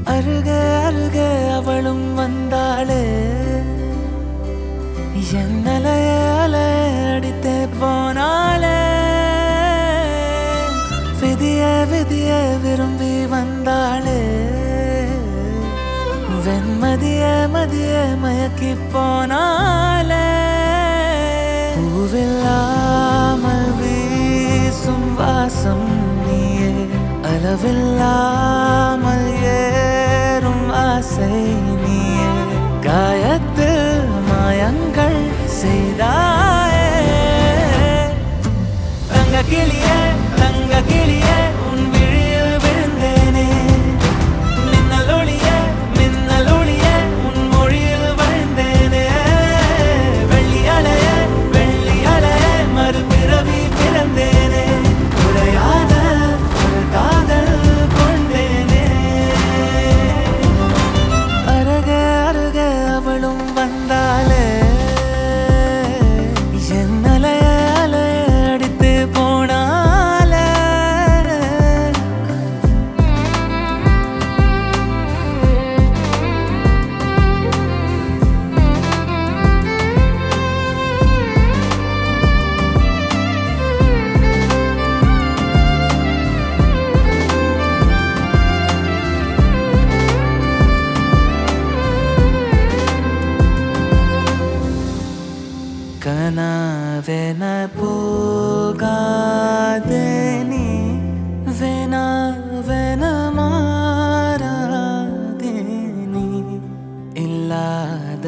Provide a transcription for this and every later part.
அருகே அருகே அவளும் வந்தாளே என்னலைய அலைய அடித்தே போனாளே விதிய விதிய விரும்பி வந்தாளே வெண்மதிய மதிய மயக்கி போனாளே பூவில்லாமல் வீசும் வாசம் நீயே அளவில்லாமல் ஏறும் ஆசை நீயே காயத்தில் மாயங்கள் செய்தாயே தங்க கிளியே தங்க கிளியே உன் விழியில் விழுந்தேனே மின்னல் ஒளியே மின்னல் ஒளியே உன் மொழியில் வாழ்ந்தேனே வெள்ளி அலையே வெள்ளி அலையே மறுபிறவி பிறந்தேனே குறையாத ஒரு காதல் கொண்டேனே அருக அருக அவளும் வந்தாளே என் அலைய அலைய அடித்து போனாளே கனவென போகாதே நீ வெனவென மாறாதே நீ இல்லாத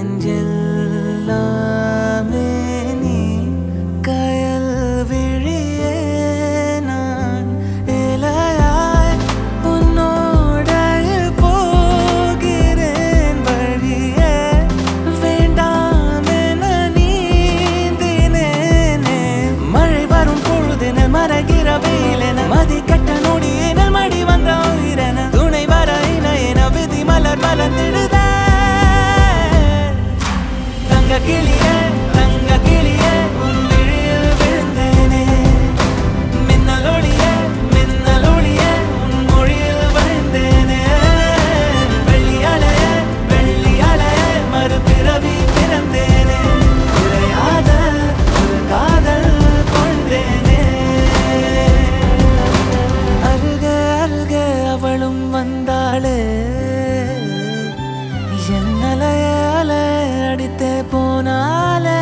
என்றெல்லாமே நீ கயல் விழியே நான் இலையாய் உன்னோடைய போகிறேன் வழியே வேண்டாம் என நீந்தினேனே மழை வரும் பொழுதினில் மறைகிற வெயிலென மதி கட்ட நொடியினில் மடி வந்த உயிரென துணை வர இணையென விதி மலர் மலர்ந்திடுத தங்க கிளியே தங்க கிளியே உன் விழியில் விழுந்தேனே மின்னல் ஒளியே மின்னல் ஒளியே உன் மொழியில் வாழ்ந்தேனே வெள்ளி அலையே வெள்ளி அலையே மறுபிறவி பிறந்தேனே குறையாத ஒரு காதல் கொண்டேனே அருகே அருகே அவளும் வந்தாளே என் அலைய அலைய அடித்தே போனாளே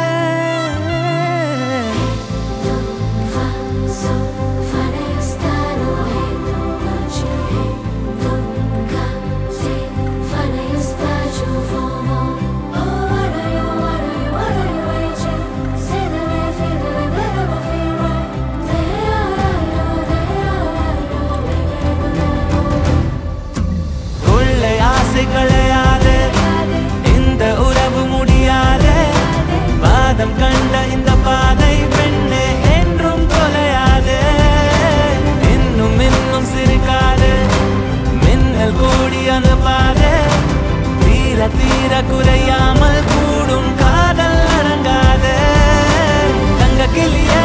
fa sol fa re sta ro re do pace re do ca se fa re sta ju fo mo o ara yo ara yo ara yo e che se de re fi de re de re mo fi re de ara yo de ara yo de re do கொள்ளை ஆசை களையாதே இந்த உறவு முடியாதே பாதம் கண்ட இந்த பாதை பெண்ணே என்றும் தொலையாதே இன்னும் இன்னும் சிரிக்காதே மின்னல் கூடி அனுப்பாதே தீர தீர குறையாமல் கூடும் காதல் அடங்காதே தங்க கிளியே